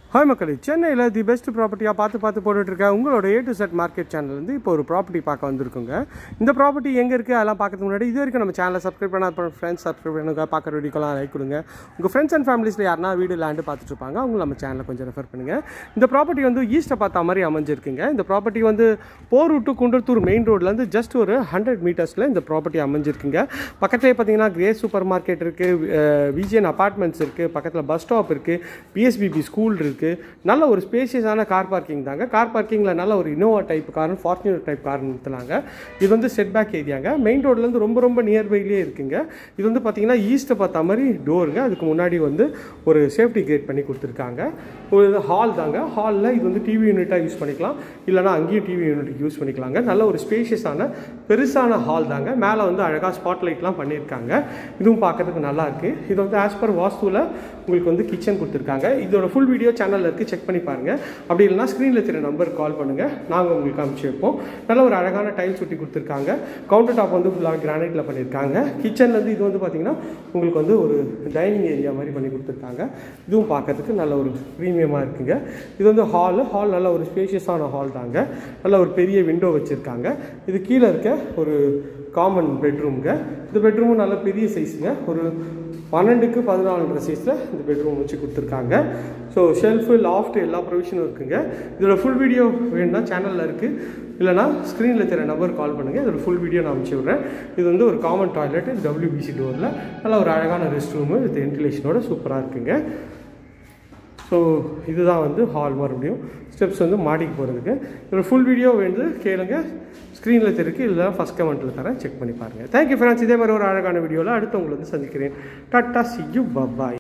hi மக்களே சென்னையில் the best ப்ராப்பர்ட்டியாக பார்த்து பார்த்து போட்டுட்டு இருக்க உங்களோட ஏ டு செட் மார்க்கெட் சேனல்லேருந்து இப்போ ஒரு ப்ராப்பர்ட்டி பார்க்க வந்திருக்குங்க இந்த ப்ராப்பர்ட்டி எங்கே இருக்குது அதெல்லாம் பார்க்கறதுக்கு முன்னாடி இது வரைக்கும் நம்ம சேனலை சப்ஸ்கிரைப் பண்ணாத ஃப்ரெண்ட்ஸ் சப்ஸ்கிரைப் பண்ணுங்க பார்க்குற வீடியோக்கெல்லாம் லைக் கொடுங்க உங்கள் ஃப்ரெண்ட்ஸ் அண்ட் ஃபேமிலிஸில் யாருனா வீடு லேண்டு பார்த்துட்டு இருப்பாங்க அவங்க நம்ம சேனலை கொஞ்சம் ரெஃபர் பண்ணுங்கள் இந்த ப்ராப்பர்ட்டி வந்து ஈஸ்ட்டை பார்த்த மாதிரி அமைஞ்சிருக்குங்க இந்த ப்ராப்பர்ட்டி வந்து போரூர் டு குன்றத்தூர் மெயின் ரோட்லேருந்து ஜஸ்ட் ஒரு ஹண்ட்ரட் மீட்டர்ஸில் இந்த ப்ராப்பர்ட்டி அமைஞ்சிருக்குங்க பக்கத்துலேயே பார்த்தீங்கன்னா கிரே சூப்பர் மார்க்கெட் இருக்குது விஜிஎன் அப்பார்ட்மெண்ட்ஸ் இருக்குது பக்கத்தில் பஸ் ஸ்டாப் இருக்குது பிஎஸ்பிபி ஸ்கூல் இருக்குது நல்ல ஒரு ஸ்பேஷியஸான கார் பார்க்கிங் தாங்க கார் பார்க்கிங்கில் நல்ல ஒரு Innova type car Fortuner type car நிறுத்தினாங்க இது வந்து செட் பேக் ஏரியாங்க மெயின் ரோட்லேருந்து ரொம்ப ரொம்ப நியர்பைலேயே இருக்குங்க இது வந்து பார்த்தீங்கன்னா ஈஸ்ட்டை பார்த்த மாதிரி டோருங்க அதுக்கு முன்னாடி வந்து ஒரு சேஃப்டி கேட் பண்ணி கொடுத்துருக்காங்க ஒரு ஹால் தாங்க ஹாலில் இது வந்து டிவி யூனிட்டாக யூஸ் பண்ணிக்கலாம் இல்லைனா அங்கேயும் டிவி யூனிட் யூஸ் பண்ணிக்கலாங்க நல்ல ஒரு ஸ்பேஷியஸான பெருசான ஹால் தாங்க மேலே வந்து அழகாக ஸ்பாட் லைட்லாம் பண்ணியிருக்காங்க இதுவும் பார்க்கறதுக்கு நல்லா இருக்குது இது வந்து ஆஸ் பர் வாஸ்துவில் உங்களுக்கு வந்து கிச்சன் கொடுத்துருக்காங்க இதோட ஃபுல் வீடியோ சேனலில் இருக்குது செக் பண்ணி பாருங்கள் அப்படி இல்லைனா ஸ்க்ரீனில் தெரிய நம்பருக்கு கால் பண்ணுங்கள் நாங்கள் உங்களுக்கு அனுப்பிச்சி வைப்போம் நல்ல ஒரு அழகான டைல்ஸ் ஒட்டி கொடுத்துருக்காங்க கவுண்டர் டாப் வந்து ஃபுல்லாக கிரானைட்டில் பண்ணியிருக்காங்க கிச்சன்லேருந்து இது வந்து பார்த்திங்கன்னா உங்களுக்கு வந்து ஒரு டைனிங் ஏரியா மாதிரி பண்ணி கொடுத்துருக்காங்க இதுவும் பார்க்கறதுக்கு நல்ல ஒரு ப்ரீமியமாக இருக்குங்க இது வந்து ஹாலு ஹால் நல்ல ஒரு ஸ்பேஷியஸான ஹால் தாங்க நல்ல ஒரு பெரிய விண்டோ வச்சுருக்காங்க இது கீழே இருக்க ஒரு காமன் பெட்ரூம்ங்க இந்த பெட்ரூமும் நல்ல பெரிய சைஸுங்க ஒரு பன்னெண்டுக்கு பதினாலுன்ற சைஸில் இந்த பெட்ரூம் வச்சு கொடுத்துருக்காங்க ஸோ ஷெல்ஃபு லாஃப்ட் எல்லா ப்ரொவிஷனும் இருக்குங்க இதோட ஃபுல் வீடியோ வேணும்னா சேனலில் இருக்குது இல்லைனா ஸ்க்ரீனில் தெரிய நம்பர் கால் பண்ணுங்கள் இதோட ஃபுல் வீடியோ நான் அனுப்பிச்சி விட்றேன் இது வந்து ஒரு காமன் டாய்லெட் டபிள்யூபிசி டோரில் நல்ல ஒரு அழகான ரெஸ்ட் ரூமு வித் வென்டிலேஷனோட சூப்பராக இருக்குங்க ஸோ இதுதான் வந்து ஹால் மறுபடியும் ஸ்டெப்ஸ் வந்து மாடிக்கு போகிறதுக்கு இதோட ஃபுல் வீடியோ வந்து கேளுங்க ஸ்க்ரீனில் தெரிவிக்கு இல்லை ஃபஸ்ட் கமெண்ட்டில் தரேன் செக் பண்ணி பாருங்கள் தேங்க்யூ ஃப்ரெண்ட்ஸ் இதே மாதிரி ஒரு அழகான வீடியோவில் அடுத்து உங்களை வந்து சந்திக்கிறேன் டாட்டா சி யூ பபாய்